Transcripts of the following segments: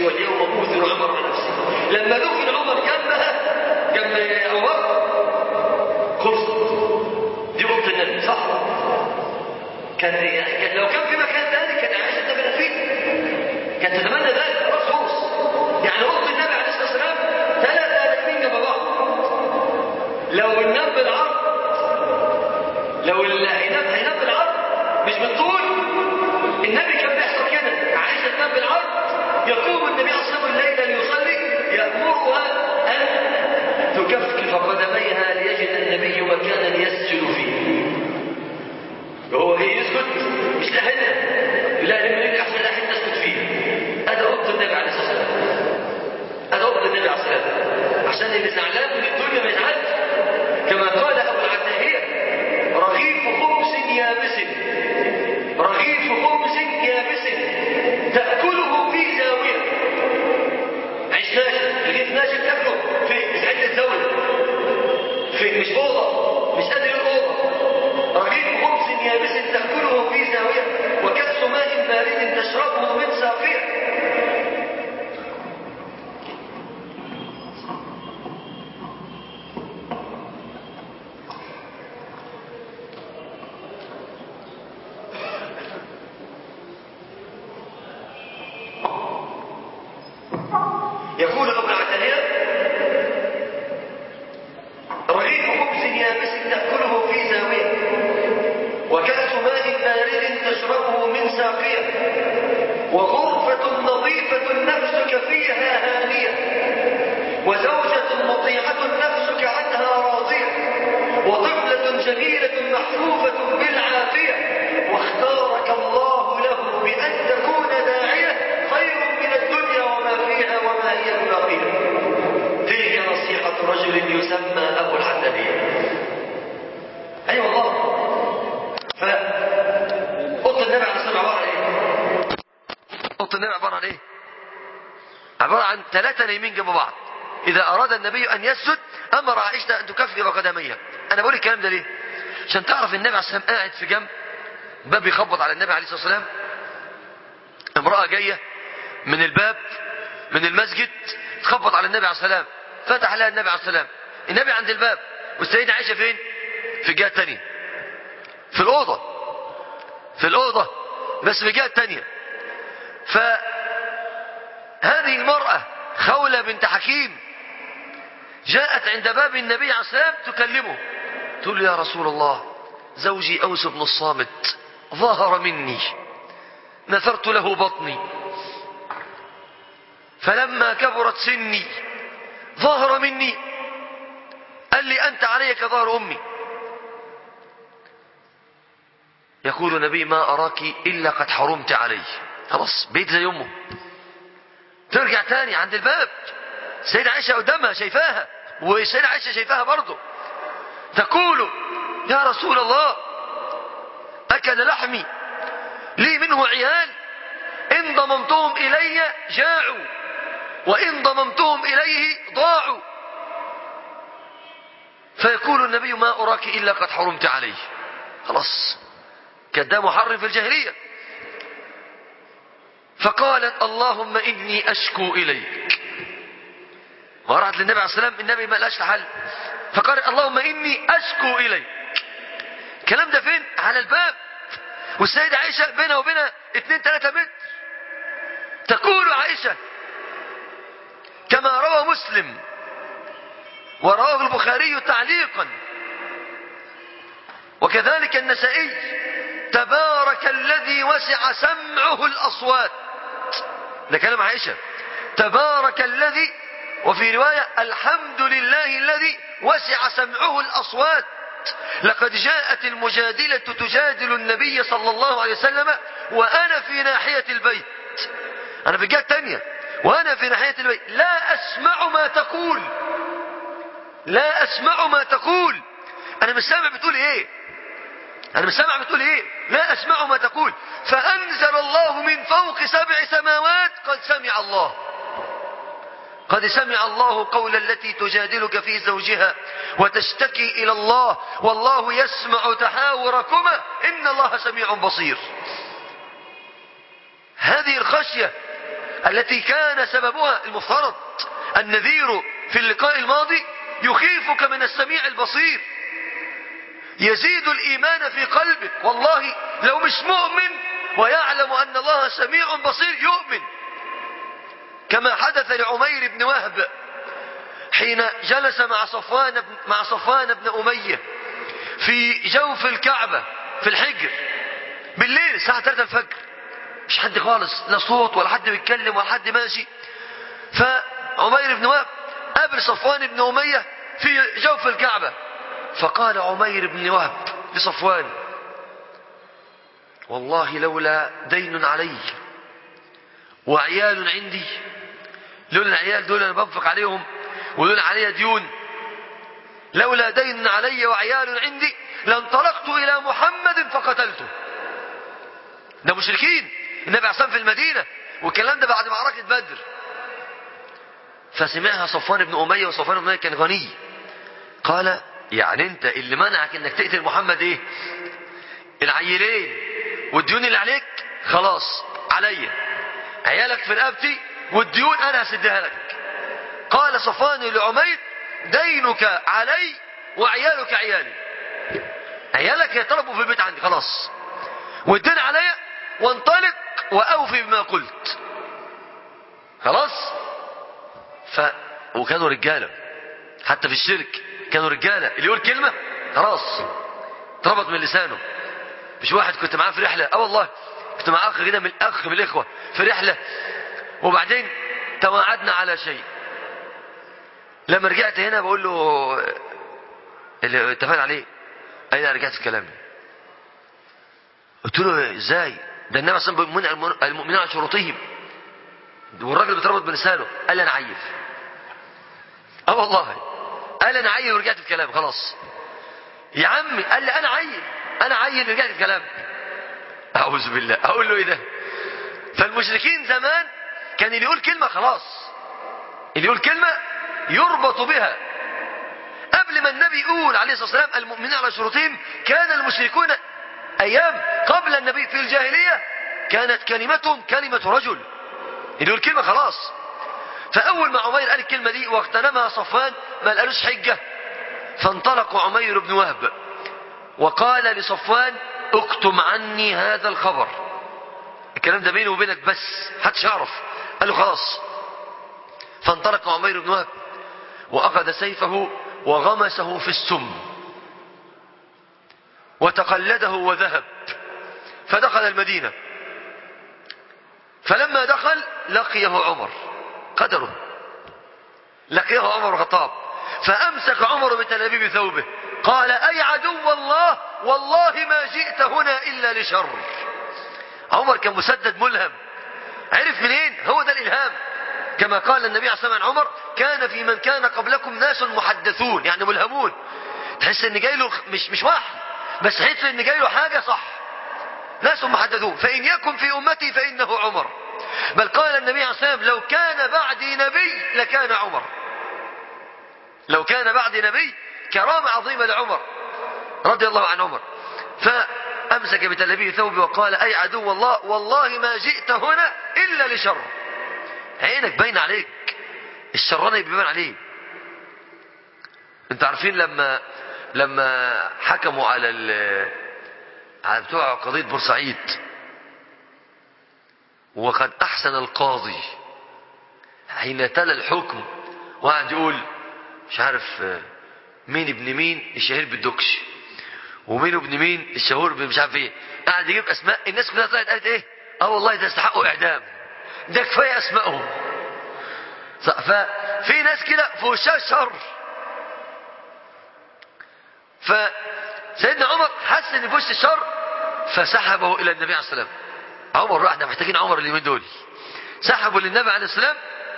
نفسي واليوم أوثر عمر على نفسي لما دفن عمر جنبها جنب أبو بكر خلصت دي أوضة النبي صح؟ كان كان لو كان في مكان ثاني كان عائشة تبنى فيه كانت تتمنى ذلك خلاص خلص يعني أوضة النبي عليه الصلاة والسلام ثلاثة نايمين جنب بعض لو النام بالعرض لو اللي هينام هينام بالعرض مش بالطول النبي كان بيحصل كده عائشة تنام بالعرض يقوم النبي عليه الصلاة والسلام الليل ليصلي يأمرها أن تكفكف قدميها ليجد النبي مكانا يسجد فيه هو جاي يسكت مش لحنا لا لما يجي احسن لاحد نسكت فيه هذا اوضه النبي عليه الصلاه والسلام هذا اوضه النبي عليه الصلاه والسلام عشان اللي زعلان من الدنيا ما يزعلش كما قال ابو العتاهيه رغيف خبز يابس رغيف خبز يابس تاكله في زاويه عيش ناشف رغيف ناشف تاكله في في عده زاويه في مش اوضه مش قادر الاوضه رغيف خبز يابس تأكله في زاوية وكأس ماء بارد تشربه من ساقية يقول ابن عتاهية رغيف خبز يابس تأكله في زاوية وكأس ماء بارد تشربه من ساقية وغرفة نظيفة نفسك فيها هانية وزوجة مطيعة نفسك عنها راضية وطفلة جميلة محفوفة بالعافية واختارك الله له بأن تكون داعية خير من الدنيا وما فيها وما هي بباقية تلك نصيحة رجل يسمى أبو العتبية أي أيوة والله فأوضة النبي عليه الصلاة عبارة عن إيه؟ أوضة النبي عبارة عن إيه؟ عبارة عن ثلاثة نايمين جنب بعض إذا أراد النبي أن يسجد أمر عائشة أن تكفر قدميها أنا بقول الكلام ده ليه؟ عشان تعرف النبي عليه الصلاة والسلام قاعد في جنب باب يخبط على النبي عليه الصلاة والسلام امرأة جاية من الباب من المسجد تخبط على النبي عليه الصلاة والسلام فتح لها النبي عليه الصلاة والسلام النبي عند الباب والسيدة عائشة فين؟ في الجهة الثانية في الأوضة في الأوضة بس في الجهة الثانية فهذه المرأة خولة بنت حكيم جاءت عند باب النبي عليه الصلاة والسلام تكلمه تقول له يا رسول الله زوجي أوس بن الصامت ظهر مني نثرت له بطني فلما كبرت سني ظهر مني قال لي أنت علي كظهر أمي يقول النبي ما أراك إلا قد حرمت علي خلاص بيت زي أمه ترجع تاني عند الباب سيدة عائشة قدامها شايفاها وسيدة عائشة شايفاها برضه تقول يا رسول الله أكل لحمي لي منه عيال إن ضممتهم إلي جاعوا وإن ضممتهم إليه ضاعوا فيقول النبي ما أراك إلا قد حرمت عليه خلاص كان ده محرم في الجاهلية فقالت اللهم إني أشكو إليك وراحت للنبي عليه السلام النبي ما لقاش حل فقالت اللهم إني أشكو إليك الكلام ده فين على الباب والسيدة عائشة بينها وبينها اتنين تلاتة متر تقول عائشة كما روى مسلم ورواه البخاري تعليقا وكذلك النسائي تبارك الذي وسع سمعه الأصوات ده كلام عائشة تبارك الذي وفي رواية الحمد لله الذي وسع سمعه الأصوات لقد جاءت المجادلة تجادل النبي صلى الله عليه وسلم وأنا في ناحية البيت أنا في الجهة الثانية وأنا في ناحية البيت لا أسمع ما تقول لا أسمع ما تقول أنا مش سامع بتقول إيه أنا مش سامع بتقول إيه لا أسمع ما تقول فأنزل الله من فوق سبع سماوات قد سمع الله قد سمع الله قول التي تجادلك في زوجها وتشتكي إلى الله والله يسمع تحاوركما إن الله سميع بصير هذه الخشية التي كان سببها المفترض النذير في اللقاء الماضي يخيفك من السميع البصير يزيد الإيمان في قلبك والله لو مش مؤمن ويعلم أن الله سميع بصير يؤمن كما حدث لعمير بن وهب حين جلس مع صفوان بن مع صفوان بن أمية في جوف الكعبة في الحجر بالليل الساعة 3 الفجر مش حد خالص لا صوت ولا حد بيتكلم ولا حد ماشي فعمير بن وهب قابل صفوان بن أمية في جوف الكعبة فقال عمير بن وهب لصفوان والله لولا دين علي وعيال عندي لولا العيال دول انا بنفق عليهم ودول علي ديون لولا دين علي وعيال عندي لانطلقت الى محمد فقتلته ده مشركين النبي عصام في المدينة والكلام ده بعد معركة بدر فسمعها صفوان بن أمية وصفوان بن أمية كان غني قال يعني انت اللي منعك انك تقتل محمد ايه العيلين والديون اللي عليك خلاص عليا عيالك في رقبتي والديون انا هسدها لك قال صفوان لعمير دينك علي وعيالك عيالي عيالك يطلبوا في البيت عندي خلاص والدين عليا وانطلق واوفي بما قلت خلاص ف وكانوا رجاله حتى في الشرك كانوا رجاله اللي يقول كلمه خلاص اتربط من لسانه مش واحد كنت معاه في رحله اه والله كنت مع اخ كده من اخ من الاخوه في رحله وبعدين تواعدنا على شيء لما رجعت هنا بقول له اللي اتفقنا عليه اين رجعت في كلامي قلت له ازاي ده النبي صلى الله عليه وسلم المؤمنين على شروطهم والراجل بيتربط بلسانه قال لي انا عيف اه والله قال انا عيل ورجعت في كلامي خلاص يا عمي قال لي انا عيل انا عيل ورجعت في كلامي اعوذ بالله اقول له ايه ده فالمشركين زمان كان اللي يقول كلمه خلاص اللي يقول كلمه يربط بها قبل ما النبي يقول عليه الصلاه والسلام المؤمنين على شروطهم كان المشركون ايام قبل النبي في الجاهليه كانت كلمتهم كلمه رجل اللي يقول كلمه خلاص فأول ما عمير قال الكلمة دي واغتنمها صفوان ما قالوش حجة فانطلق عمير بن وهب وقال لصفوان اكتم عني هذا الخبر الكلام ده بيني وبينك بس حدش يعرف قال له خلاص فانطلق عمير بن وهب وأخذ سيفه وغمسه في السم وتقلده وذهب فدخل المدينة فلما دخل لقيه عمر قدره لقيه عمر بن الخطاب فأمسك عمر بتلابيب ثوبه قال أي عدو الله والله ما جئت هنا إلا لشر عمر كان مسدد ملهم عرف منين هو ده الإلهام كما قال النبي عليه الصلاة والسلام عن عمر كان في من كان قبلكم ناس محدثون يعني ملهمون تحس ان جاي له مش مش وحي بس تحس ان جاي له حاجه صح ناس محدثون فان يكن في امتي فانه عمر بل قال النبي عليه الصلاة والسلام لو كان بعدي نبي لكان عمر لو كان بعدي نبي كرامة عظيمة لعمر رضي الله عن عمر فأمسك بتلبيه ثوبه وقال أي عدو الله والله ما جئت هنا إلا لشر عينك باين عليك الشراني بيبان عليه انت عارفين لما لما حكموا على على بتوع قضية بورسعيد وقد أحسن القاضي حين تلا الحكم وقعد يقول مش عارف مين ابن مين الشهير بالدكش ومين ابن مين الشهور مش عارف ايه قعد يجيب اسماء الناس كلها طلعت قالت ايه اه والله ده يستحقوا اعدام ده كفايه اسمائهم ففي ناس كده في وشها الشر فسيدنا عمر حس ان في وش الشر فسحبه الى النبي عليه الصلاه والسلام عمر راح احنا محتاجين عمر اليومين دول سحبوا للنبي عليه السلام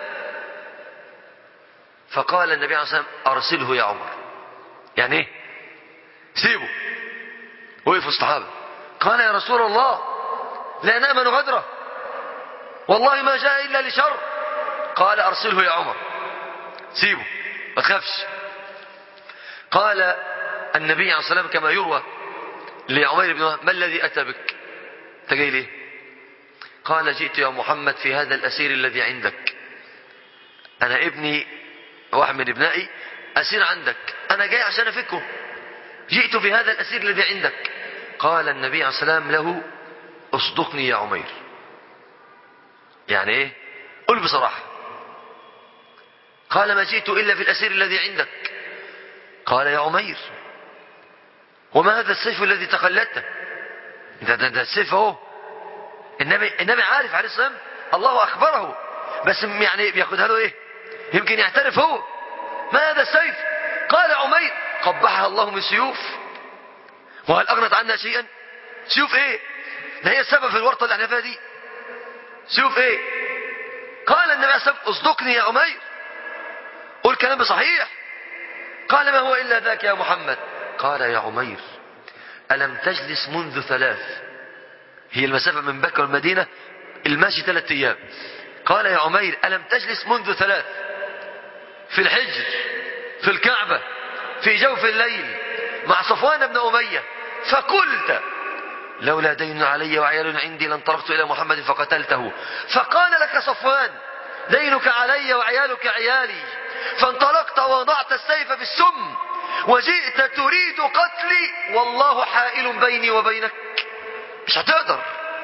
فقال النبي عليه الصلاه والسلام ارسله يا عمر يعني ايه سيبه وقفوا الصحابه قال يا رسول الله لا نامن غدره والله ما جاء الا لشر قال ارسله يا عمر سيبه ما تخافش قال النبي عليه الصلاه والسلام كما يروى لعمير بن وهب ما الذي اتى بك انت جاي ليه قال جئت يا محمد في هذا الأسير الذي عندك أنا ابني واحد من ابنائي أسير عندك أنا جاي عشان أفكه جئت في هذا الأسير الذي عندك قال النبي عليه السلام له اصدقني يا عمير يعني ايه قل بصراحة قال ما جئت إلا في الأسير الذي عندك قال يا عمير وما هذا السيف الذي تقلدته ده, ده, ده السيف اهو النبي, النبي عارف عليه السلام الله أخبره بس يعني بياخدها له ايه يمكن يعترف هو ما هذا السيف قال عمير قبحها الله من سيوف وهل أغنت عنا شيئا سيوف ايه ده هي السبب في الورطة اللي احنا فيها دي سيوف ايه قال النبي عليه الصلاة والسلام اصدقني يا عمير قل كلام صحيح قال ما هو إلا ذاك يا محمد قال يا عمير ألم تجلس منذ ثلاث هي المسافة من بكة والمدينة الماشي ثلاثة أيام قال يا عمير ألم تجلس منذ ثلاث في الحجر في الكعبة في جوف الليل مع صفوان بن أمية فقلت لولا دين علي وعيال عندي لانطلقت إلى محمد فقتلته فقال لك صفوان دينك علي وعيالك عيالي فانطلقت ووضعت السيف في السم وجئت تريد قتلي والله حائل بيني وبينك مش هتقدر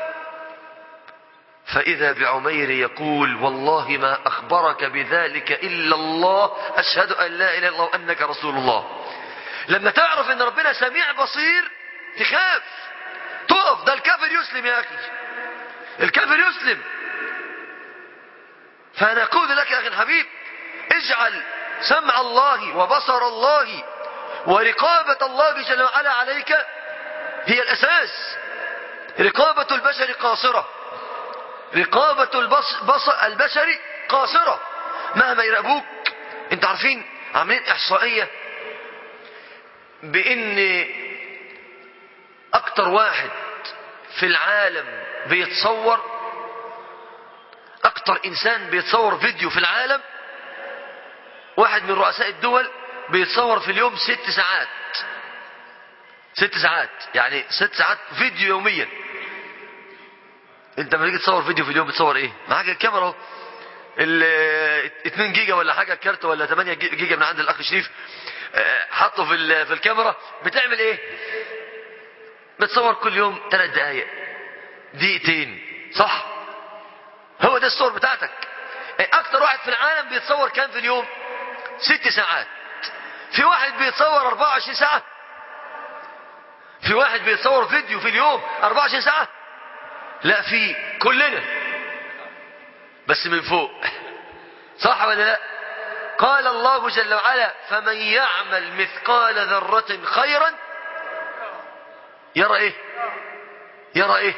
فإذا بعمير يقول والله ما أخبرك بذلك إلا الله أشهد أن لا إله إلا الله وأنك رسول الله لما تعرف أن ربنا سميع بصير تخاف تقف ده الكافر يسلم يا أخي الكافر يسلم فأنا أقول لك يا أخي الحبيب اجعل سمع الله وبصر الله ورقابة الله جل وعلا عليك هي الأساس رقابة البشر قاصرة رقابة البصر البشر قاصرة مهما يراقبوك انت عارفين عاملين احصائية بان اكتر واحد في العالم بيتصور اكتر انسان بيتصور فيديو في العالم واحد من رؤساء الدول بيتصور في اليوم ست ساعات ست ساعات يعني ست ساعات فيديو يوميا انت لما تيجي تصور فيديو في اليوم بتصور ايه معاك الكاميرا اهو ال 2 جيجا ولا حاجه كارت ولا 8 جيجا من عند الاخ شريف حطه في في الكاميرا بتعمل ايه بتصور كل يوم 3 دقائق دقيقتين صح هو ده الصور بتاعتك اكتر واحد في العالم بيتصور كام في اليوم ست ساعات في واحد بيتصور 24 ساعه في واحد بيتصور فيديو في اليوم 24 ساعه لا في كلنا بس من فوق صح ولا لا قال الله جل وعلا فمن يعمل مثقال ذرة خيرا يرى ايه يرى ايه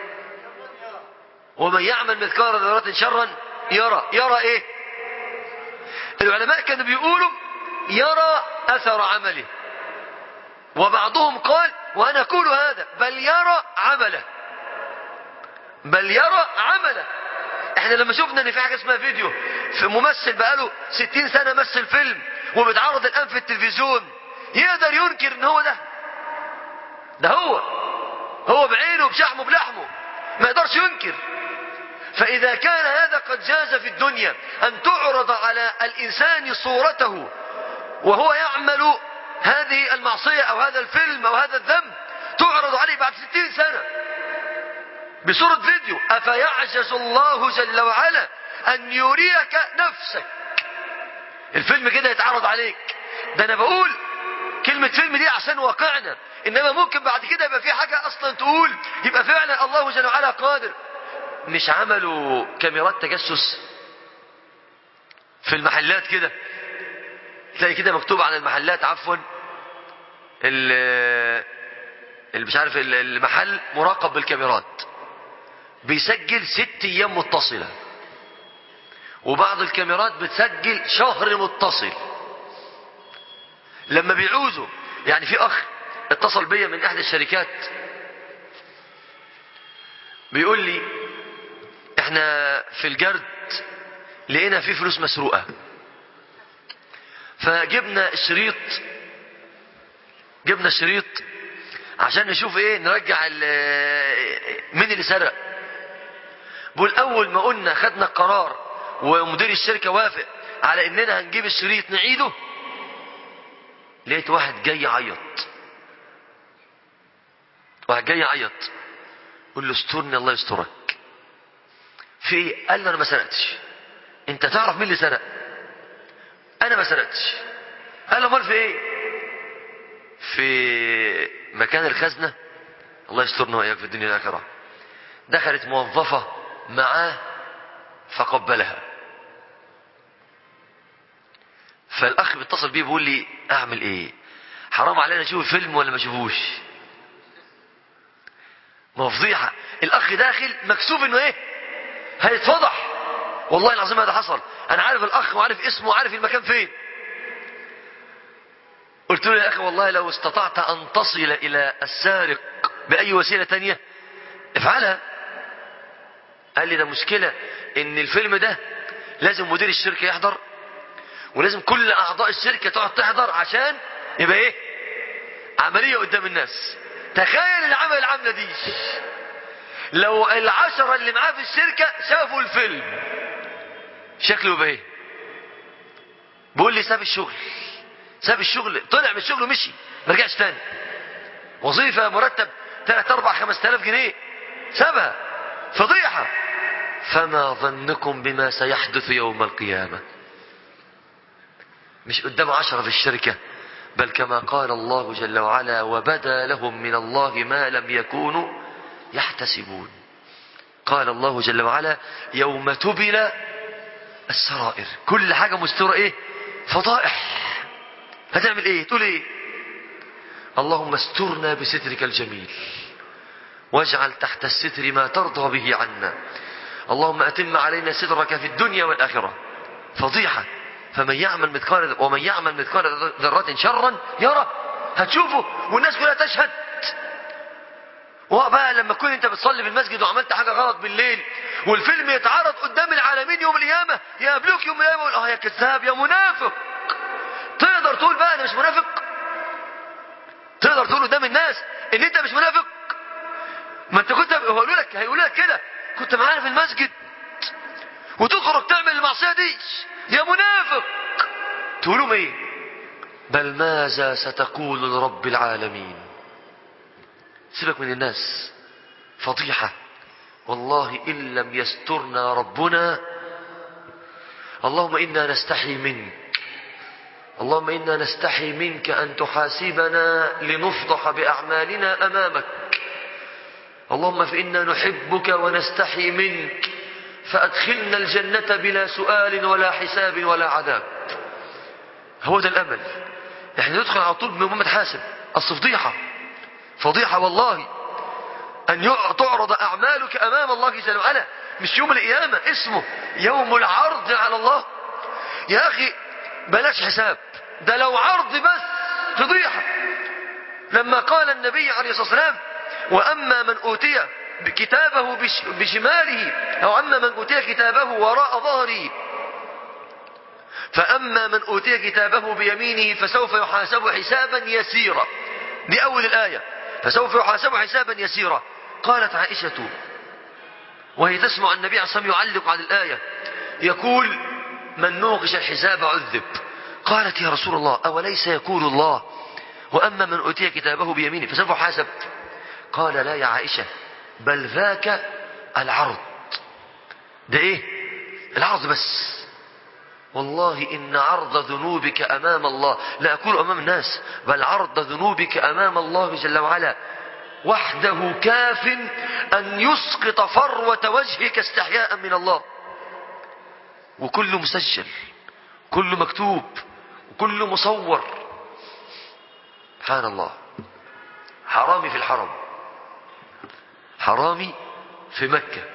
ومن يعمل مثقال ذرة شرا يرى يرى ايه العلماء كانوا بيقولوا يرى اثر عمله وبعضهم قال وانا اقول هذا بل يرى عمله بل يرى عمله احنا لما شفنا ان في حاجه اسمها فيديو في ممثل بقاله 60 سنه مثل فيلم وبيتعرض الان في التلفزيون يقدر ينكر ان هو ده ده هو هو بعينه بشحمه بلحمه ما يقدرش ينكر فاذا كان هذا قد جاز في الدنيا ان تعرض على الانسان صورته وهو يعمل هذه المعصيه او هذا الفيلم او هذا الذنب تعرض عليه بعد 60 سنه بصورة فيديو أفيعجز الله جل وعلا أن يريك نفسك الفيلم كده يتعرض عليك ده أنا بقول كلمة فيلم دي عشان واقعنا إنما ممكن بعد كده يبقى في حاجة أصلا تقول يبقى فعلا الله جل وعلا قادر مش عملوا كاميرات تجسس في المحلات كده تلاقي كده مكتوب على المحلات عفوا اللي مش عارف المحل مراقب بالكاميرات بيسجل ست ايام متصلة وبعض الكاميرات بتسجل شهر متصل لما بيعوزوا يعني في اخ اتصل بيا من احدى الشركات بيقول لي احنا في الجرد لقينا في فلوس مسروقة فجبنا الشريط جبنا الشريط عشان نشوف ايه نرجع مين اللي سرق بقول اول ما قلنا خدنا القرار ومدير الشركة وافق على اننا هنجيب الشريط نعيده لقيت واحد جاي يعيط واحد جاي يعيط قول له استرني الله يسترك في ايه قال له انا ما سرقتش انت تعرف مين اللي سرق انا ما سرقتش قال له امال في ايه في مكان الخزنه الله يسترنا واياك في الدنيا والاخره دخلت موظفه معاه فقبلها فالاخ بيتصل بيه بيقول لي اعمل ايه حرام علينا اشوف فيلم ولا ما اشوفوش ما هو فضيحه الاخ داخل مكسوف انه ايه هيتفضح والله العظيم هذا حصل انا عارف الاخ وعارف اسمه وعارف المكان فين قلت له يا اخي والله لو استطعت ان تصل الى السارق باي وسيله تانية افعلها قال لي ده مشكله ان الفيلم ده لازم مدير الشركه يحضر ولازم كل اعضاء الشركه تقعد تحضر عشان يبقى ايه عمليه قدام الناس تخيل العمل العامله دي لو العشرة اللي معاه في الشركة شافوا الفيلم شكله يبقى ايه بيقول لي ساب الشغل ساب الشغل طلع من الشغل ومشي ما رجعش تاني وظيفة مرتب 3 4 5000 جنيه سابها فضيحة فما ظنكم بما سيحدث يوم القيامة مش قدام عشرة في الشركة بل كما قال الله جل وعلا وبدا لهم من الله ما لم يكونوا يحتسبون قال الله جل وعلا يوم تبل السرائر كل حاجة مستورة ايه فضائح هتعمل ايه تقول ايه اللهم استرنا بسترك الجميل واجعل تحت الستر ما ترضى به عنا اللهم أتم علينا سترك في الدنيا والآخرة فضيحة فمن يعمل مثقال ومن يعمل مثقال ذرة شرا يرى هتشوفه والناس كلها تشهد وبقى لما تكون انت بتصلي في المسجد وعملت حاجه غلط بالليل والفيلم يتعرض قدام العالمين يوم القيامه يقابلوك يوم القيامه يقول اه يا كذاب يا منافق تقدر تقول بقى انا مش منافق تقدر تقول قدام الناس ان انت مش منافق ما انت كنت هيقولوا لك هيقولوا لك كده كنت معانا في المسجد وتخرج تعمل المعصيه دي يا منافق تقولوا ايه بل ماذا ستقول لرب العالمين سيبك من الناس فضيحة والله إن لم يسترنا ربنا اللهم إنا نستحي منك اللهم إنا نستحي منك أن تحاسبنا لنفضح بأعمالنا أمامك اللهم فإنا نحبك ونستحي منك فأدخلنا الجنة بلا سؤال ولا حساب ولا عذاب هو ده الأمل احنا ندخل على طول من محمد حاسب أصل فضيحة فضيحة والله أن تعرض أعمالك أمام الله جل وعلا مش يوم القيامة اسمه يوم العرض على الله يا أخي بلاش حساب ده لو عرض بس فضيحة لما قال النبي عليه الصلاة والسلام وأما من أوتي كتابه بشماله أو أما من أوتي كتابه وراء ظهره فأما من أوتي كتابه بيمينه فسوف يحاسب حسابا يسيرا دي أول الآية فسوف يحاسب حسابا يسيرا قالت عائشة وهي تسمع النبي عليه الصلاة والسلام يعلق على الآية يقول من نوقش الحساب عذب قالت يا رسول الله أوليس يقول الله وأما من أوتي كتابه بيمينه فسوف يحاسب قال لا يا عائشة بل ذاك العرض ده ايه العرض بس والله إن عرض ذنوبك أمام الله لا أقول أمام الناس بل عرض ذنوبك أمام الله جل وعلا وحده كاف أن يسقط فروة وجهك استحياء من الله وكل مسجل كل مكتوب وكل مصور سبحان الله حرامي في الحرم حرامي في مكة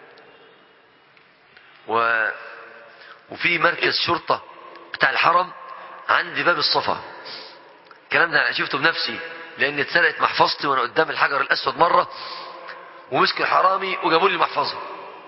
و وفي مركز شرطة بتاع الحرم عند باب الصفا الكلام ده انا شفته بنفسي لان اتسرقت محفظتي وانا قدام الحجر الاسود مرة ومسك الحرامي وجابوا لي المحفظة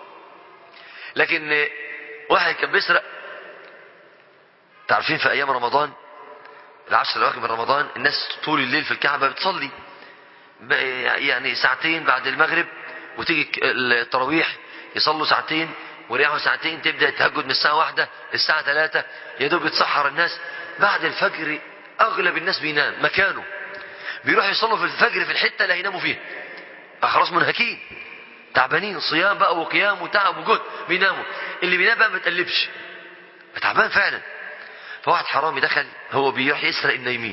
لكن واحد كان بيسرق تعرفين في ايام رمضان العشر الاواخر من رمضان الناس طول الليل في الكعبة بتصلي يعني ساعتين بعد المغرب وتيجي التراويح يصلوا ساعتين وريحوا ساعتين تبدأ التهجد من الساعة واحدة للساعة ثلاثة يا دوب يتسحر الناس بعد الفجر أغلب الناس بينام مكانه بيروحوا يصلوا في الفجر في الحتة اللي هيناموا فيها خلاص منهكين تعبانين صيام بقى وقيام وتعب وجهد بيناموا اللي بينام بقى ما بتقلبش تعبان فعلا فواحد حرامي دخل هو بيروح يسرق النايمين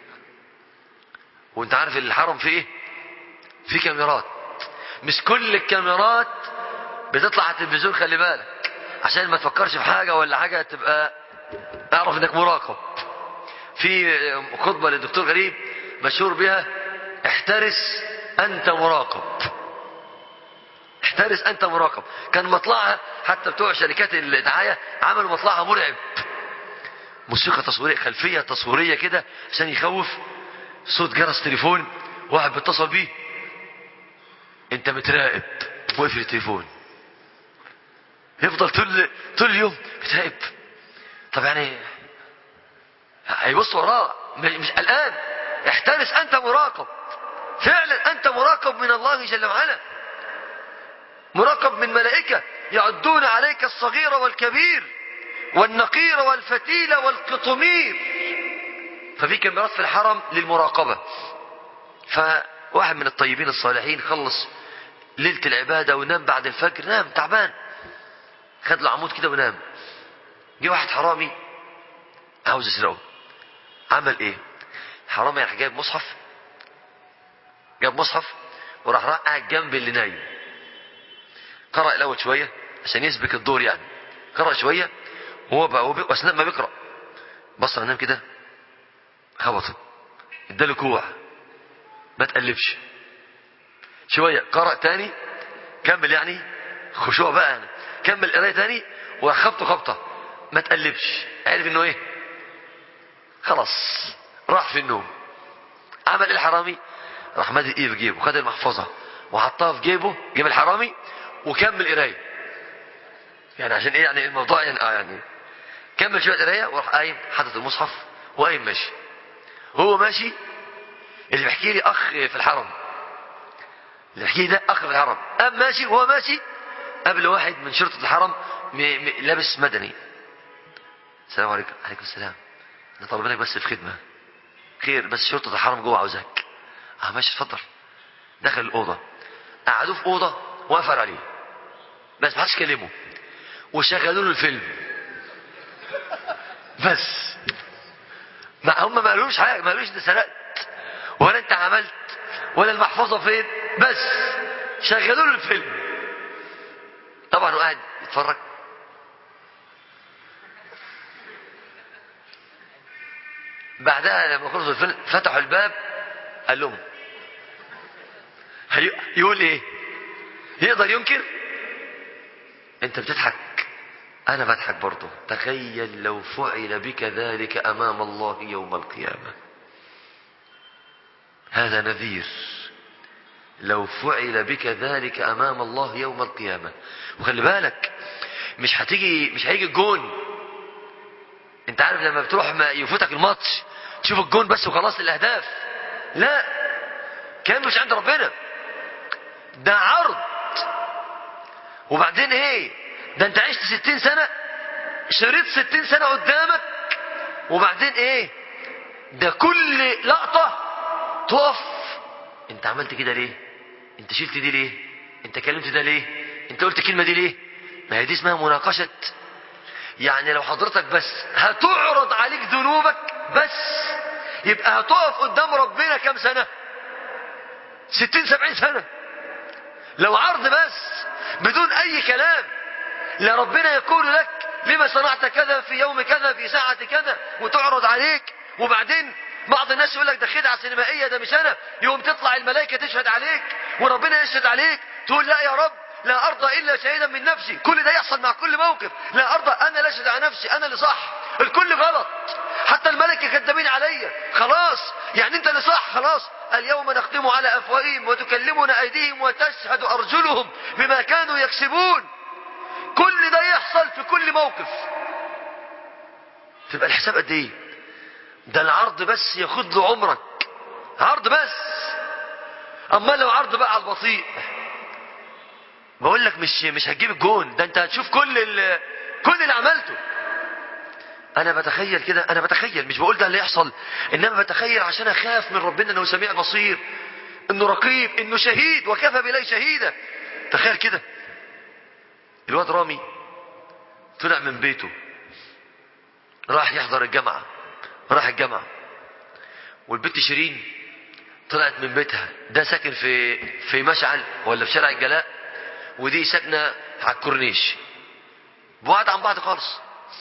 وانت عارف الحرم فيه ايه في كاميرات مش كل الكاميرات بتطلع على التلفزيون خلي بالك عشان ما تفكرش في حاجة ولا حاجة تبقى اعرف انك مراقب في خطبة للدكتور غريب مشهور بها احترس انت مراقب احترس انت مراقب كان مطلعها حتى بتوع شركات الدعاية عملوا مطلعها مرعب موسيقى تصويرية خلفية تصويرية كده عشان يخوف صوت جرس تليفون واحد بيتصل بيه انت متراقب وقفل التليفون يفضل طول طول اليوم متراقب طب يعني هيبص وراه مش قلقان احترس انت مراقب فعلا انت مراقب من الله جل وعلا مراقب من ملائكة يعدون عليك الصغير والكبير والنقير والفتيل والقطمير ففي كاميرات في الحرم للمراقبة فواحد من الطيبين الصالحين خلص ليلة العبادة ونام بعد الفجر نام تعبان خد له عمود كده ونام جه واحد حرامي عاوز يسرقه عمل ايه حرامي راح جايب مصحف جاب مصحف وراح راح قاعد جنب اللي نايم قرأ الأول شوية عشان يسبك الدور يعني قرأ شوية وهو بقى وهو أثناء ما بيقرأ بص على نام كده خبطه اداله كوع ما تقلبش شوية قرأ تاني كمل يعني خشوع بقى يعني كمل قراية تاني وراح خبطه خبطة ما تقلبش عارف انه ايه خلاص راح في النوم عمل الحرامي راح مد ايده في جيبه خد المحفظة وحطها في جيبه جيب الحرامي وكمل قرايه يعني عشان ايه يعني الموضوع يعني, آه يعني كمل شويه قرايه وراح قايم حاطط المصحف وقايم ماشي هو ماشي اللي بيحكي لي اخ في الحرم اللي بيحكي لي ده اخ في الحرم قام ماشي وهو ماشي قبل واحد من شرطه الحرم م... م... لابس مدني السلام عليكم عليكم السلام انا طالبينك بس في خدمه خير بس شرطه الحرم جوه عاوزاك اه ماشي اتفضل دخل الاوضه قعدوه في اوضه وقفل عليه بس ما حدش كلمه وشغلوا له الفيلم بس ما هم ما قالوش حاجه ما قالوش انت سرقت ولا انت عملت ولا المحفظه فين بس شغلوا له الفيلم طبعا هو قاعد يتفرج بعدها لما خلصوا الفيلم فتحوا الباب قال لهم هي- يقول ايه يقدر ينكر انت بتضحك انا بضحك برضه تخيل لو فعل بك ذلك امام الله يوم القيامه هذا نذير لو فعل بك ذلك امام الله يوم القيامه وخلي بالك مش هتيجي مش هيجي الجون انت عارف لما بتروح ما يفوتك الماتش تشوف الجون بس وخلاص الاهداف لا كان مش عند ربنا ده عرض وبعدين ايه ده انت عشت ستين سنة شريط ستين سنة قدامك وبعدين ايه ده كل لقطة تقف انت عملت كده ليه انت شلت دي ليه انت كلمت ده ليه انت قلت الكلمة دي ليه ما هي دي اسمها مناقشة يعني لو حضرتك بس هتعرض عليك ذنوبك بس يبقى هتقف قدام ربنا كام سنة ستين سبعين سنة لو عرض بس بدون اي كلام لا ربنا يقول لك لما صنعت كذا في يوم كذا في ساعة كذا وتعرض عليك وبعدين بعض الناس يقول لك ده خدعة سينمائية ده مش انا يوم تطلع الملائكة تشهد عليك وربنا يشهد عليك تقول لا يا رب لا ارضى الا شهيدا من نفسي كل ده يحصل مع كل موقف لا ارضى انا لا اشهد على نفسي انا اللي صح الكل غلط حتى الملائكة كذابين عليا خلاص يعني انت اللي صح خلاص اليوم نختم على افواههم وتكلمنا ايديهم وتشهد ارجلهم بما كانوا يكسبون كل ده يحصل في كل موقف تبقى الحساب قد ايه ده العرض بس ياخد له عمرك عرض بس اما لو عرض بقى على البطيء بقول لك مش مش هتجيب الجون ده انت هتشوف كل ال... كل اللي عملته انا بتخيل كده انا بتخيل مش بقول ده اللي يحصل انما بتخيل عشان اخاف من ربنا انه سميع بصير انه رقيب انه شهيد وكفى بالله شهيدا تخيل كده الواد رامي طلع من بيته راح يحضر الجامعة راح الجامعة والبنت شيرين طلعت من بيتها ده ساكن في في مشعل ولا في شارع الجلاء ودي ساكنة على الكورنيش بعاد عن بعض خالص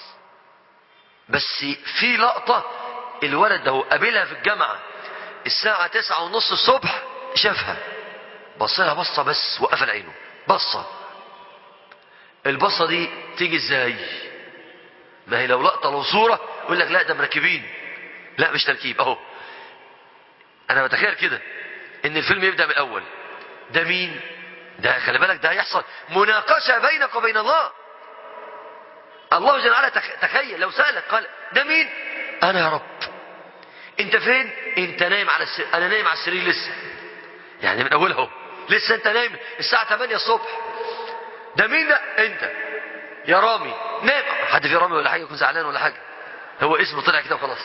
بس في لقطة الولد ده هو قابلها في الجامعة الساعة تسعة ونص الصبح شافها بص لها بصة بس وقفل عينه بصة البصة دي تيجي ازاي ما هي لو لقطة لو صورة يقول لك لا ده مركبين لا مش تركيب اهو انا بتخيل كده ان الفيلم يبدأ من الاول ده مين ده خلي بالك ده هيحصل مناقشة بينك وبين الله الله جل وعلا تخ- تخيل لو سألك قال ده مين انا يا رب انت فين انت نايم على السرير انا نايم على السرير لسه يعني من اولها اهو لسه انت نايم الساعة 8 الصبح ده مين ده انت يا رامي نام حد في رامي ولا حاجة يكون زعلان ولا حاجة هو اسمه طلع كده وخلاص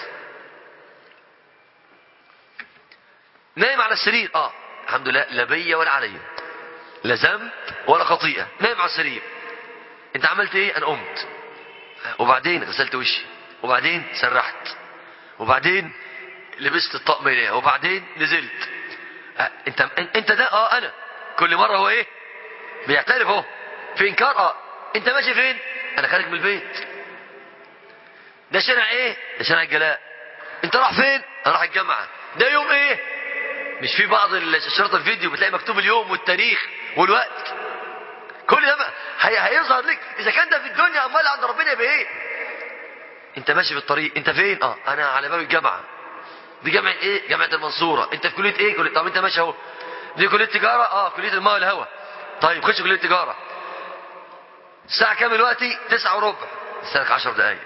نايم على السرير اه الحمد لله لا بيا ولا عليا لا ذنب ولا خطيئة نايم على السرير انت عملت ايه انا قمت وبعدين غسلت وشي وبعدين سرحت وبعدين لبست الطقم ايه وبعدين نزلت آه، انت انت ده اه انا كل مره هو ايه بيعترف اهو في انكار اه انت ماشي فين انا خارج من البيت ده شارع ايه ده شارع الجلاء انت راح فين انا راح الجامعه ده يوم ايه مش في بعض شرط الفيديو بتلاقي مكتوب اليوم والتاريخ والوقت كل ده بقى هي هيظهر لك اذا كان ده في الدنيا امال عند ربنا يبقى ايه انت ماشي في الطريق انت فين اه انا على باب الجامعه دي جامعه ايه جامعه المنصوره انت في كليه ايه كليه طب انت ماشي اهو دي كليه تجاره اه كليه الماء والهواء طيب خش كليه تجاره الساعه كام دلوقتي تسعة وربع استنك 10 دقايق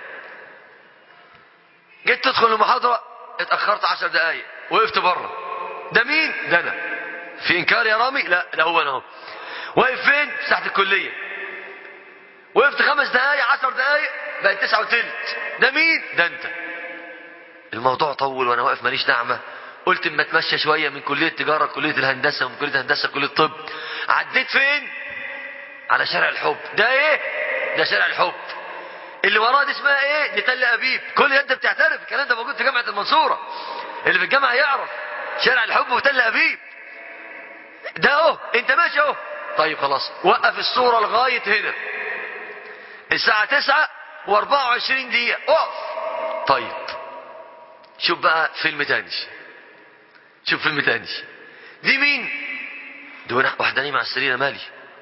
جيت تدخل المحاضره اتاخرت 10 دقايق وقفت بره ده مين ده انا في انكار يا رامي لا ده هو انا اهو واقف فين في ساحه الكليه وقفت خمس دقايق عشر دقايق بقت تسعة وتلت ده مين ده انت الموضوع طول وانا واقف ماليش نعمة قلت اما اتمشى شوية من كلية تجارة كلية الهندسة ومن كلية الهندسة كلية الطب عديت فين على شارع الحب ده ايه ده شارع الحب اللي وراه دي اسمها ايه دي تل ابيب كل ده انت بتعترف الكلام ده موجود في جامعة المنصورة اللي في الجامعة يعرف شارع الحب وتل ابيب ده اهو انت ماشي اهو طيب خلاص وقف الصورة لغاية هنا الساعة تسعة واربعة وعشرين دقيقة اقف طيب شوف بقى فيلم تاني شوف فيلم تاني دي مين دي واحدة نايمة على السرير مالي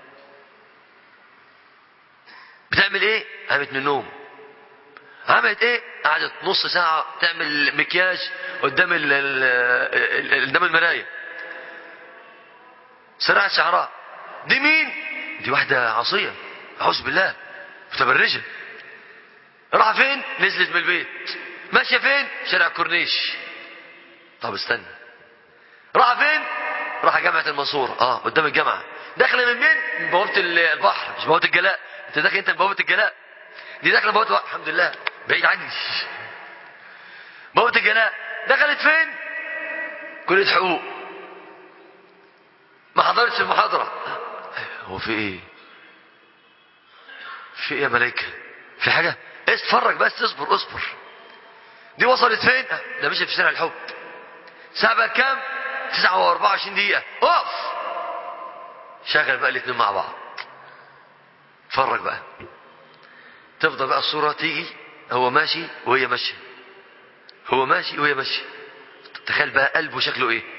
بتعمل ايه قامت من النوم عملت ايه قعدت نص ساعة تعمل مكياج قدام ال ال قدام المراية سرعت شعرها دي مين دي واحدة عصية أعوذ بالله متبرجة راح فين نزلت من البيت ماشية فين شارع كورنيش طب استنى راح فين راح جامعة المنصورة اه قدام الجامعة داخلة من مين من بوابة البحر مش بوابة الجلاء انت داخل انت من بوابة الجلاء دي داخلة بوابة الحمد لله بعيد عني بوابة الجلاء دخلت فين كلية حقوق ما حضرتش المحاضرة هو في ايه في ايه يا ملايكة في حاجة اتفرج بس اصبر اصبر دي وصلت فين ده مشي في شارع الحب ساعة بقى كام تسعة واربعة وعشرين دقيقة اقف شغل بقى الاتنين مع بعض اتفرج بقى تفضل بقى الصورة تيجي هو ماشي وهي ماشية هو ماشي وهي ماشية تخيل بقى قلبه شكله ايه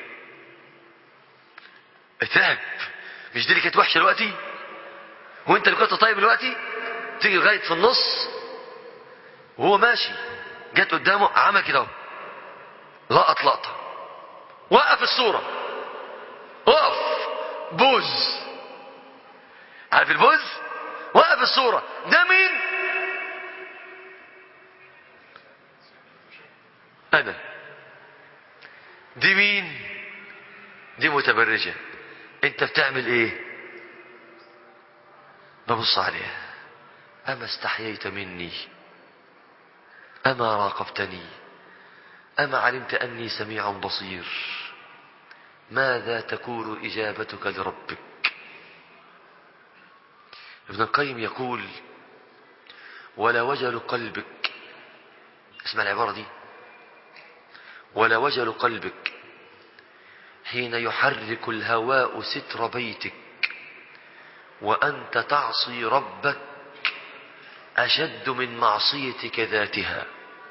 اتعب مش دي اللي كانت وحشه دلوقتي وانت اللي كنت طيب دلوقتي تيجي لغايه في النص وهو ماشي جت قدامه عمل كده اهو لقط لقطه وقف الصوره وقف بوز عارف البوز وقف الصوره ده مين انا دي مين دي متبرجه انت بتعمل ايه ببص عليها أما استحييت مني أما راقبتني أما علمت أني سميع بصير ماذا تكون إجابتك لربك ابن القيم يقول ولا وجل قلبك اسمع العبارة دي ولا وجل قلبك حين يحرك الهواء ستر بيتك وأنت تعصي ربك أشد من معصيتك ذاتها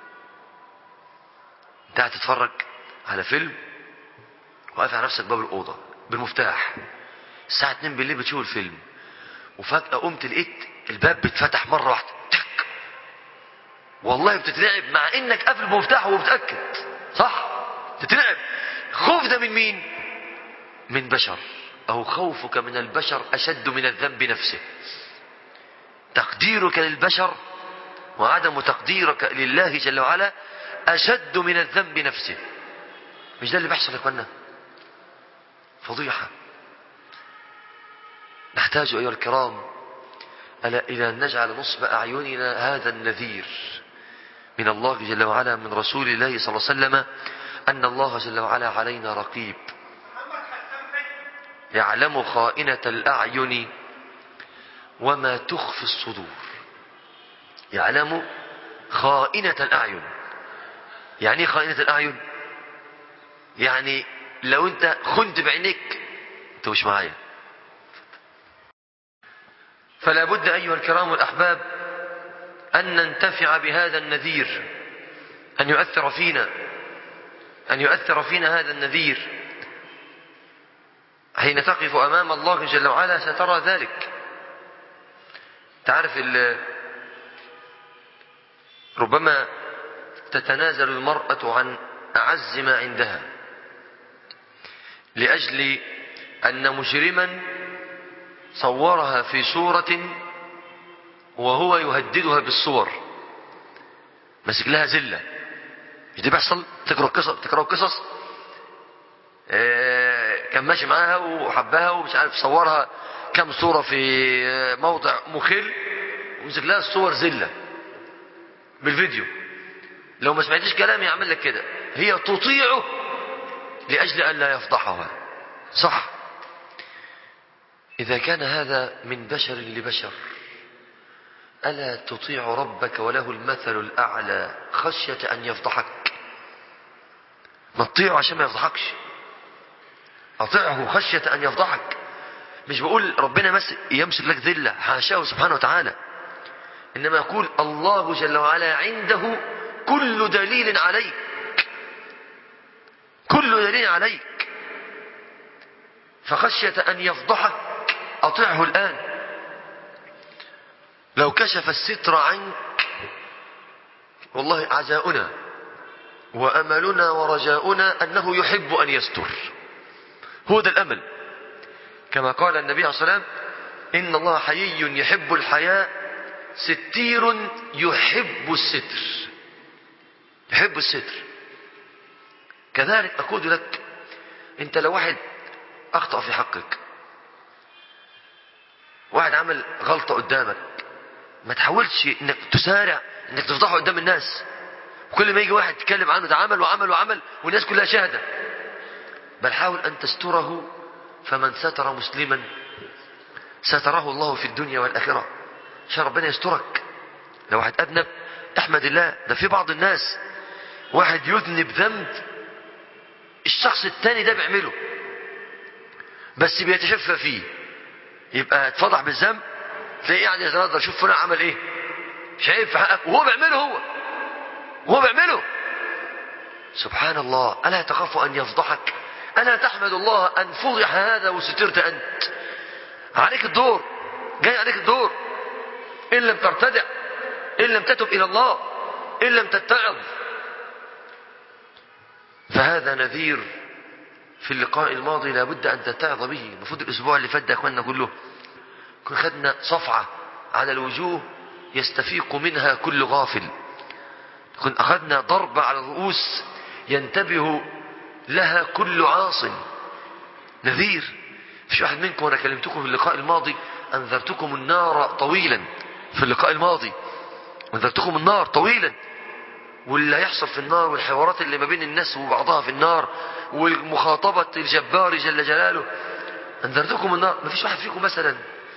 انت قاعد تتفرج على فيلم وقافل على نفسك باب الأوضة بالمفتاح الساعة 2 بالليل بتشوف الفيلم وفجأة قمت لقيت الباب بيتفتح مرة واحدة تك والله بتترعب مع انك قافل المفتاح ومتأكد صح تترعب خوف ده من مين من بشر أو خوفك من البشر أشد من الذنب نفسه تقديرك للبشر وعدم تقديرك لله جل وعلا أشد من الذنب نفسه مش ده اللي بيحصل يا اخوانا فضيحة نحتاج أيها الكرام ألا إلى أن نجعل نصب أعيننا هذا النذير من الله جل وعلا من رسول الله صلى الله عليه وسلم أن الله جل وعلا علينا رقيب يعلم خائنة الأعين وما تخفي الصدور يعلم خائنة الأعين يعني ايه خائنة الأعين يعني لو انت خنت بعينيك انت مش معايا فلا بد أيها الكرام الأحباب أن ننتفع بهذا النذير أن يؤثر فينا أن يؤثر فينا هذا النذير حين تقف أمام الله جل وعلا سترى ذلك تعرف ربما تتنازل المرأة عن أعز ما عندها لأجل أن مجرما صورها في صورة وهو يهددها بالصور مسك لها زلة مش دي بيحصل تقرأ قصص تقرأ قصص آه كان ماشي معاها وحبها ومش عارف صورها كم صورة في موضع مخل ومسك لها الصور زلة بالفيديو لو ما سمعتش كلامي يعمل لك كده هي تطيعه لأجل أن لا يفضحها صح إذا كان هذا من بشر لبشر ألا تطيع ربك وله المثل الأعلى خشية أن يفضحك ما تطيعه عشان ما يفضحكش أطيعه خشية أن يفضحك مش بقول ربنا مس يمسك لك ذلة حاشاه سبحانه وتعالى إنما يقول الله جل وعلا عنده كل دليل عليك كل دليل عليك فخشية أن يفضحك أطعه الآن لو كشف الستر عنك والله عزاؤنا وأملنا ورجاؤنا أنه يحب أن يستر هو ده الأمل كما قال النبي عليه الصلاة والسلام إن الله حيي يحب الحياء ستير يحب الستر يحب الستر كذلك أقول لك أنت لو واحد أخطأ في حقك واحد عمل غلطة قدامك ما تحاولش انك تسارع انك تفضحه قدام الناس وكل ما يجي واحد يتكلم عنه ده عمل وعمل وعمل والناس كلها شاهدة بل حاول ان تستره فمن ستر مسلما ستره الله في الدنيا والآخرة عشان ربنا يسترك لو واحد أذنب احمد الله ده في بعض الناس واحد يذنب ذنب الشخص التاني ده بيعمله بس بيتشفى فيه يبقى اتفضح بالذنب تلاقيه يعني يتنظر شوف فلان عمل ايه مش عيب في حقك وهو بيعمله هو وهو بيعمله سبحان الله ألا تخاف أن يفضحك ألا تحمد الله أن فضح هذا وسترت أنت عليك الدور جاي عليك الدور إن لم ترتدع إن لم تتب إلى الله إن لم تتعظ فهذا نذير في اللقاء الماضي لابد أن تتعظ به المفروض الأسبوع اللي فات ده يا أخواننا كله كنا خدنا صفعة على الوجوه يستفيق منها كل غافل كنا أخذنا ضربة على الرؤوس ينتبه لها كل عاص نذير مش واحد منكم وانا كلمتكم في اللقاء الماضي أنذرتكم النار طويلا في اللقاء الماضي أنذرتكم النار طويلا واللي هيحصل في النار والحوارات اللي ما بين الناس وبعضها في النار والمخاطبة الجبار جل جلاله أنذرتكم النار ما فيش واحد فيكم مثلا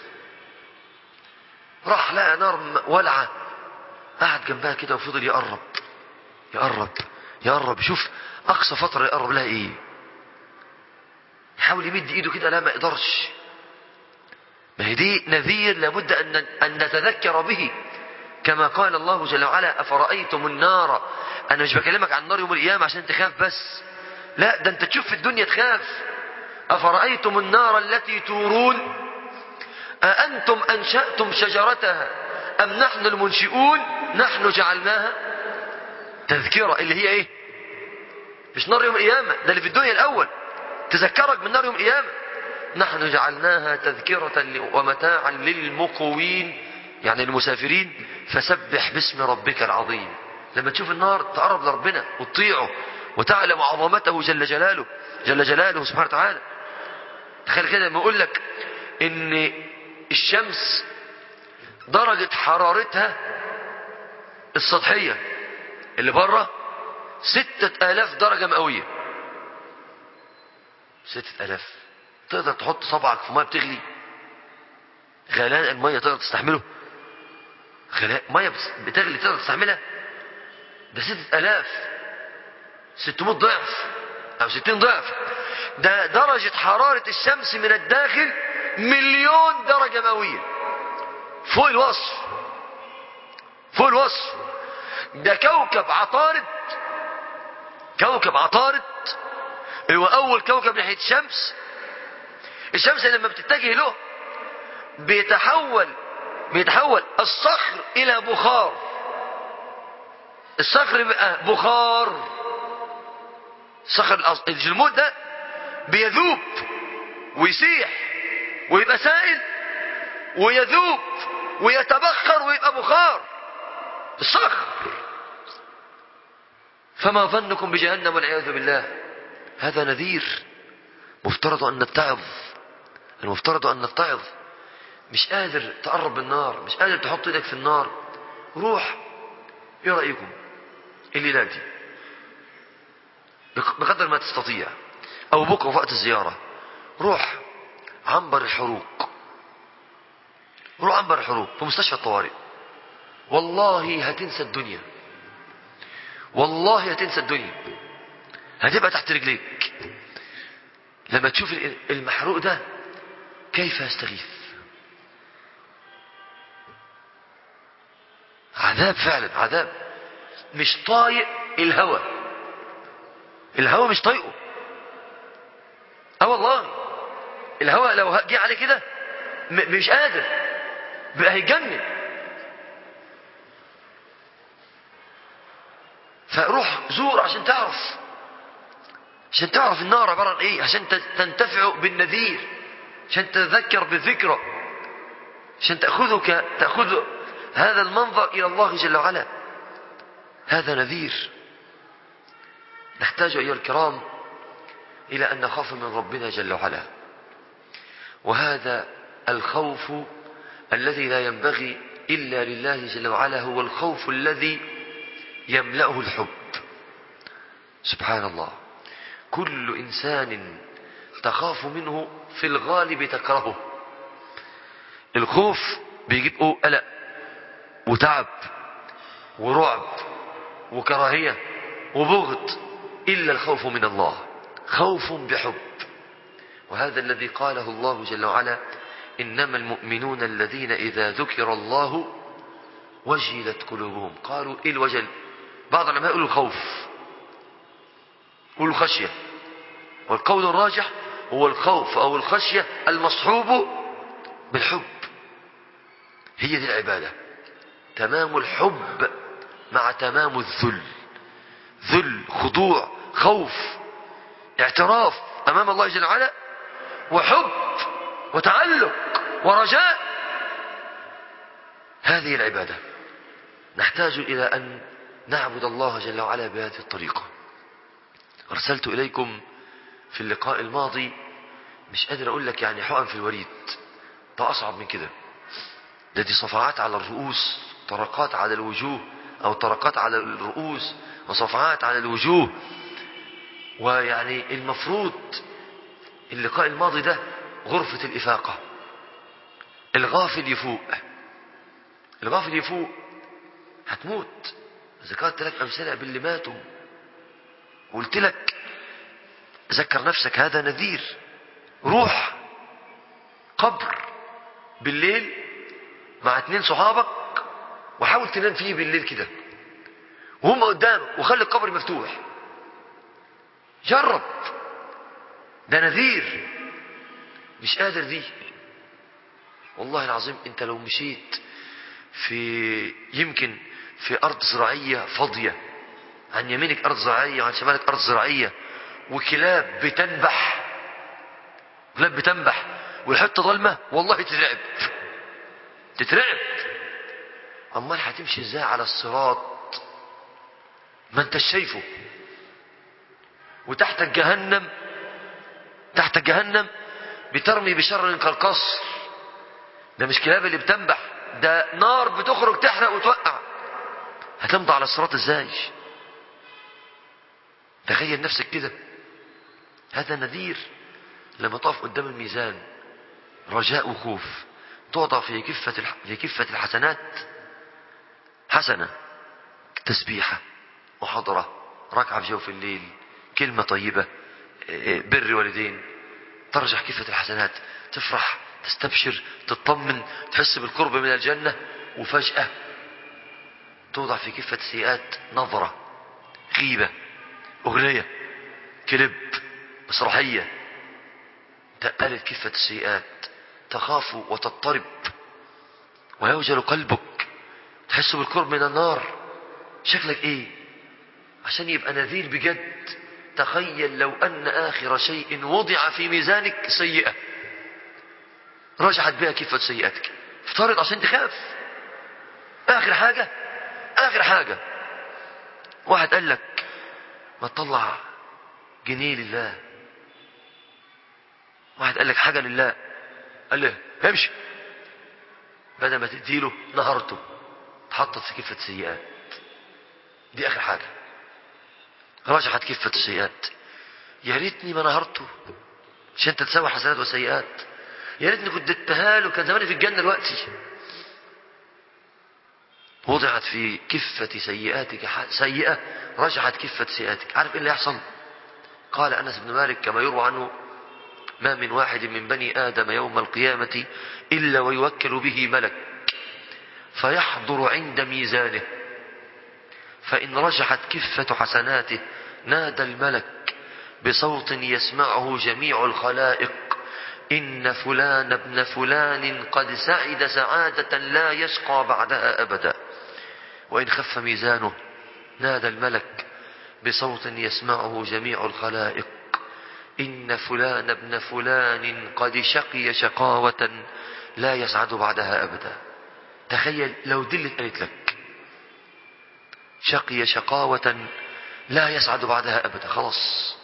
راح لقى نار ولعة قعد جنبها كده وفضل يقرب يقرب يقرب يشوف أقصى فترة يقرب لها إيه يحاول يمد إيده كده لا ما يقدرش ما هي دي نذير لابد أن أن نتذكر به كما قال الله جل وعلا أفرأيتم النار أنا مش بكلمك عن النار يوم القيامة عشان تخاف بس لا ده أنت تشوف في الدنيا تخاف أفرأيتم النار التي تورون أأنتم أنشأتم شجرتها أم نحن المنشئون نحن جعلناها تذكرة اللي هي إيه مش نار يوم القيامة ده اللي في الدنيا الأول تذكرك من نار يوم القيامة نحن جعلناها تذكرة ومتاعا للمقوين يعني المسافرين فسبح باسم ربك العظيم لما تشوف النار تقرب لربنا وتطيعه وتعلم عظمته جل جلاله جل جلاله سبحانه وتعالى تخيل كده لما اقول لك ان الشمس درجة حرارتها السطحية اللي بره ستة آلاف درجة مئوية ستة آلاف تقدر تحط صبعك في مية بتغلي غليان المية تقدر تستحمله غليان مية بتغلي تقدر تستحملها ده ستة آلاف ستمائة ضعف أو ستين ضعف ده درجة حرارة الشمس من الداخل مليون درجة مئوية فوق الوصف فوق الوصف ده كوكب عطارد كوكب عطارد هو أول كوكب ناحية الشمس الشمس لما بتتجه له بيتحول بيتحول الصخر إلى بخار الصخر بقى بخار صخر الجلمود ده بيذوب ويسيح ويبقى سائل ويذوب ويتبخر ويبقى بخار الصخر فما ظنكم بجهنم والعياذ بالله هذا نذير مفترض أن نتعظ المفترض أن نتعظ مش قادر تقرب النار مش قادر تحط ايدك في النار روح ايه رأيكم الليلة دي بقدر ما تستطيع او بكره في وقت الزيارة روح عنبر الحروق روح عنبر الحروق في مستشفى الطوارئ والله هتنسى الدنيا والله هتنسى الدنيا هتبقى تحت رجليك لما تشوف المحروق ده كيف يستغيث عذاب فعلا عذاب مش طايق الهوى الهوى مش طايقه اه والله الهوى لو جه عليه كده مش قادر بقى هيجنن فروح زور عشان تعرف عشان تعرف النار عبارة عن ايه عشان تنتفع بالنذير عشان تتذكر بالذكرى عشان تأخذك تأخذ هذا المنظر إلى الله جل وعلا هذا نذير نحتاج أيها الكرام إلى أن نخاف من ربنا جل وعلا وهذا الخوف الذي لا ينبغي إلا لله جل وعلا هو الخوف الذي يملأه الحب سبحان الله كل إنسان تخاف منه في الغالب تكرهه الخوف بيجيب قلق وتعب ورعب وكراهية وبغض إلا الخوف من الله خوف بحب وهذا الذي قاله الله جل وعلا إنما المؤمنون الذين إذا ذكر الله وجلت قلوبهم قالوا إيه الوجل بعض العلماء يقولوا الخوف يقولوا الخشية والقول الراجح هو الخوف أو الخشية المصحوب بالحب هي دي العبادة تمام الحب مع تمام الذل ذل خضوع خوف اعتراف أمام الله جل وعلا وحب وتعلق ورجاء هذه العبادة نحتاج إلى أن نعبد الله جل وعلا بهذه الطريقة أرسلت إليكم في اللقاء الماضي مش قادر أقول لك يعني حقن في الوريد ده أصعب من كده ده دي صفعات على الرؤوس طرقات على الوجوه أو طرقات على الرؤوس وصفعات على الوجوه ويعني المفروض اللقاء الماضي ده غرفة الإفاقة الغافل يفوق الغافل يفوق هتموت ذكرت لك أمثلة باللي ماتوا قلت لك ذكر نفسك هذا نذير روح قبر بالليل مع اتنين صحابك وحاول تنام فيه بالليل كده وهم قدامك وخلي القبر مفتوح جرب ده نذير مش قادر دي والله العظيم انت لو مشيت في يمكن في ارض زراعية فاضية عن يمينك ارض زراعية وعن شمالك ارض زراعية وكلاب بتنبح كلاب بتنبح والحتة ظلمة والله تترعب تترعب امال هتمشي ازاي على الصراط ما انت شايفه وتحت جهنم تحت جهنم بترمي بشر كالقصر ده مش كلاب اللي بتنبح ده نار بتخرج تحرق وتوقع هتمضي على الصراط ازاي تخيل نفسك كده هذا نذير لما تقف قدام الميزان رجاء وخوف توضع في كفة الح... في كفة الحسنات حسنة تسبيحة محاضرة ركعة في جوف الليل كلمة طيبة بر والدين ترجح كفة الحسنات تفرح تستبشر تطمن تحس بالقرب من الجنة وفجأة توضع في كفة السيئات نظرة غيبة أغنية كلب مسرحية تقلت كفة السيئات تخاف وتضطرب ويوجل قلبك تحس بالقرب من النار شكلك ايه عشان يبقى نذير بجد تخيل لو ان اخر شيء وضع في ميزانك سيئة رجعت بها كفة سيئاتك افترض عشان تخاف اخر حاجة اخر حاجة واحد قال لك ما تطلع جنيه لله واحد قال لك حاجة لله قال له امشي بدل ما تديله نهرته اتحطت في كفة سيئات دي اخر حاجة رجحت كفة السيئات يا ريتني ما نهرته عشان انت تساوي حسنات وسيئات يا ريتني كنت اديتها له كان زماني في الجنة دلوقتي وضعت في كفة سيئاتك سيئة رجحت كفة سيئاتك عارف ايه اللي يحصل قال انس بن مالك كما يروى عنه ما من واحد من بني آدم يوم القيامة إلا ويوكل به ملك فيحضر عند ميزانه فإن رجحت كفة حسناته نادى الملك بصوت يسمعه جميع الخلائق إن فلان ابن فلان قد سعد سعادة لا يشقى بعدها أبدا وإن خف ميزانه نادى الملك بصوت يسمعه جميع الخلائق إن فلان ابن فلان قد شقي شقاوة لا يسعد بعدها أبدا تخيل لو دلت قالت لك شقي شقاوة لا يسعد بعدها أبدا خلاص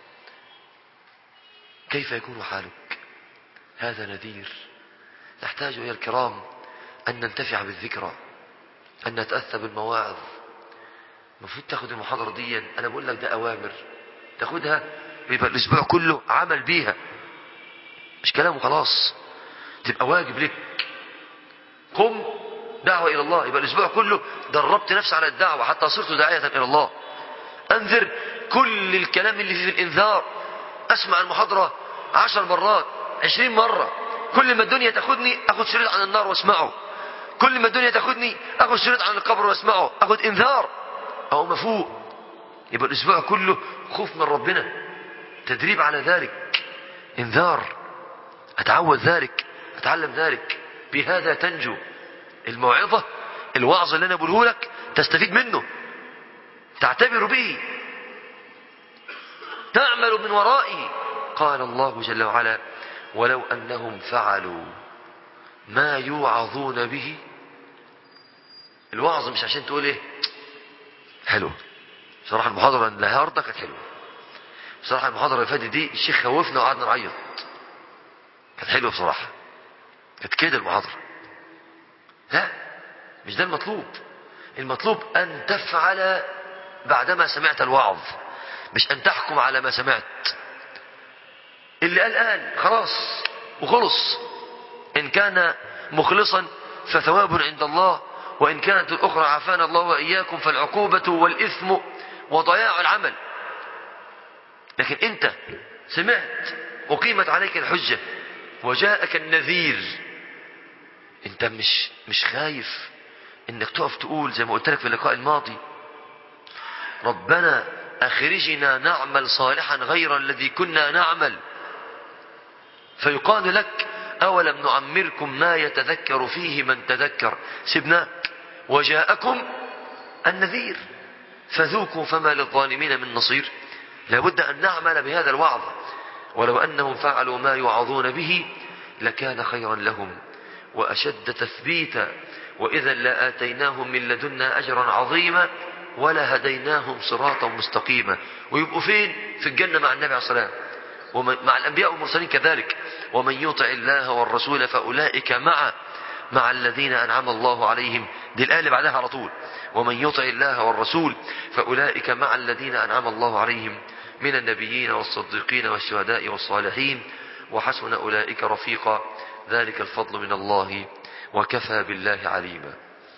كيف يكون حالك هذا نذير نحتاج إلى الكرام أن ننتفع بالذكرى أن نتأثى بالمواعظ المفروض تاخد المحاضرة دي أنا بقول لك ده أوامر تاخدها يبقى الأسبوع كله عمل بيها مش كلام وخلاص تبقى واجب لك قم دعوة إلى الله يبقى الأسبوع كله دربت نفسي على الدعوة حتى صرت داعية إلى الله أنذر كل الكلام اللي فيه الإنذار أسمع المحاضرة عشر مرات عشرين مرة كل ما الدنيا تاخدني أخد شريط عن النار واسمعه كل ما الدنيا تاخدني أخد شريط عن القبر واسمعه أخد إنذار أو مفوق يبقى الأسبوع كله خوف من ربنا تدريب على ذلك انذار اتعود ذلك اتعلم ذلك بهذا تنجو الموعظة الوعظ اللي انا بقوله لك تستفيد منه تعتبر به تعمل من ورائه قال الله جل وعلا ولو انهم فعلوا ما يوعظون به الوعظ مش عشان تقول ايه حلو بصراحة المحاضرة النهاردة كانت حلوة بصراحة المحاضرة اللي فاتت دي الشيخ خوفنا وقعدنا نعيط كانت حلوة بصراحة كانت كده المحاضرة لا مش ده المطلوب المطلوب أن تفعل بعدما سمعت الوعظ مش أن تحكم على ما سمعت اللي قال قال خلاص وخلص إن كان مخلصا فثواب عند الله وإن كانت الأخرى عافانا الله وإياكم فالعقوبة والإثم وضياع العمل لكن أنت سمعت أقيمت عليك الحجة وجاءك النذير أنت مش مش خايف إنك تقف تقول زي ما قلت لك في اللقاء الماضي ربنا أخرجنا نعمل صالحا غير الذي كنا نعمل فيقال لك أولم نعمركم ما يتذكر فيه من تذكر سبناك وجاءكم النذير فذوقوا فما للظالمين من نصير لابد أن نعمل بهذا الوعظ ولو أنهم فعلوا ما يوعظون به لكان خيرا لهم وأشد تثبيتا وإذا لآتيناهم من لدنا أجرا عظيما ولهديناهم صراطا مستقيما ويبقوا فين في الجنة مع النبي عليه الصلاة والسلام ومع الأنبياء والمرسلين كذلك ومن يطع الله والرسول فأولئك مع مع الذين أنعم الله عليهم دي الآية اللي بعدها على طول ومن يطع الله والرسول فأولئك مع الذين أنعم الله عليهم من النبيين والصديقين والشهداء والصالحين وحسن أولئك رفيقا ذلك الفضل من الله وكفى بالله عليما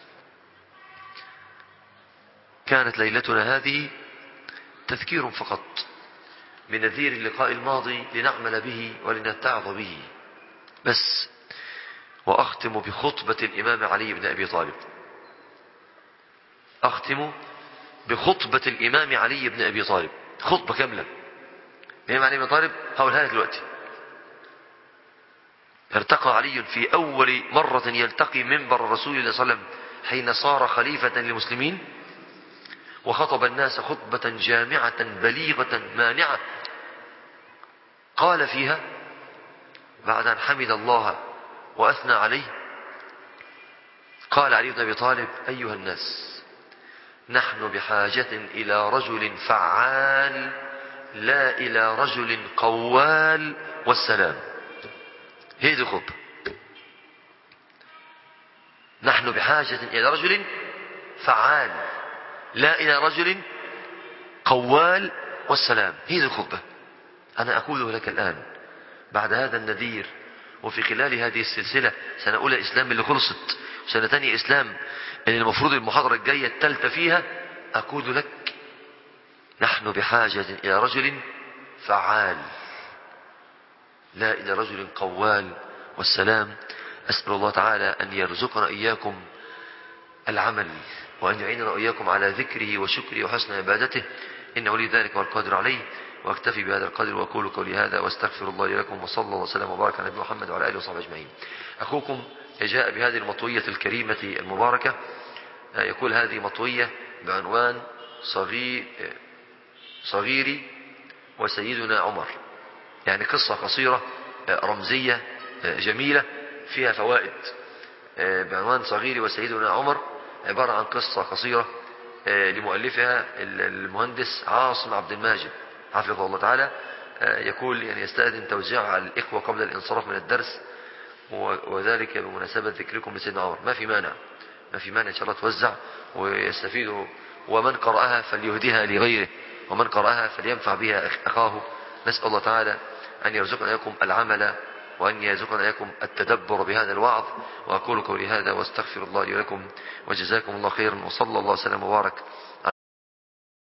كانت ليلتنا هذه تذكير فقط بنذير اللقاء الماضي لنعمل به ولنتعظ به بس وأختم بخطبة الإمام علي بن أبي طالب أختم بخطبة الإمام علي بن أبي طالب خطبة كاملة الإمام علي بن طالب هقولها لك دلوقتي ارتقى علي في أول مرة يلتقي منبر رسول الله صلى الله عليه وسلم حين صار خليفة للمسلمين وخطب الناس خطبة جامعة بليغة مانعة قال فيها بعد أن حمد الله وأثنى عليه قال علي بن أبي طالب أيها الناس نحن بحاجة إلى رجل فعال لا إلى رجل قوال والسلام هي دي الخطبة نحن بحاجة إلى رجل فعال لا إلى رجل قوال والسلام هي دي الخطبة أنا أقوله لك الآن بعد هذا النذير وفي خلال هذه السلسلة سنة أولى إسلام اللي خلصت وسنة تانية إسلام اللي المفروض المحاضرة الجاية التالتة فيها أقول لك نحن بحاجة إلى رجل فعال لا إلى رجل قوال والسلام أسأل الله تعالى أن يرزقنا إياكم العمل وأن يعيننا وإياكم على ذكره وشكره وحسن عبادته إنه لي ذلك والقادر عليه واكتفي بهذا القدر واقول قولي هذا واستغفر الله لي لكم وصلى الله وسلم وبارك على نبينا محمد وعلى اله وصحبه اجمعين. اخوكم جاء بهذه المطويه الكريمه المباركه يقول هذه مطويه بعنوان صغير صغيري وسيدنا عمر. يعني قصه قصيره رمزيه جميله فيها فوائد. بعنوان صغيري وسيدنا عمر عباره عن قصه قصيره لمؤلفها المهندس عاصم عبد الماجد حفظه الله تعالى يقول يعني يستأذن توزيعها على الإخوة قبل الانصراف من الدرس وذلك بمناسبة ذكركم لسيدنا عمر ما في مانع ما في مانع إن شاء الله توزع ويستفيد ومن قرأها فليهديها لغيره ومن قرأها فلينفع بها أخاه نسأل الله تعالى أن يرزقنا إياكم العمل وأن يرزقنا إياكم التدبر بهذا الوعظ وأقول قولي هذا واستغفر الله لي ولكم وجزاكم الله خيرا وصلى الله وسلم وبارك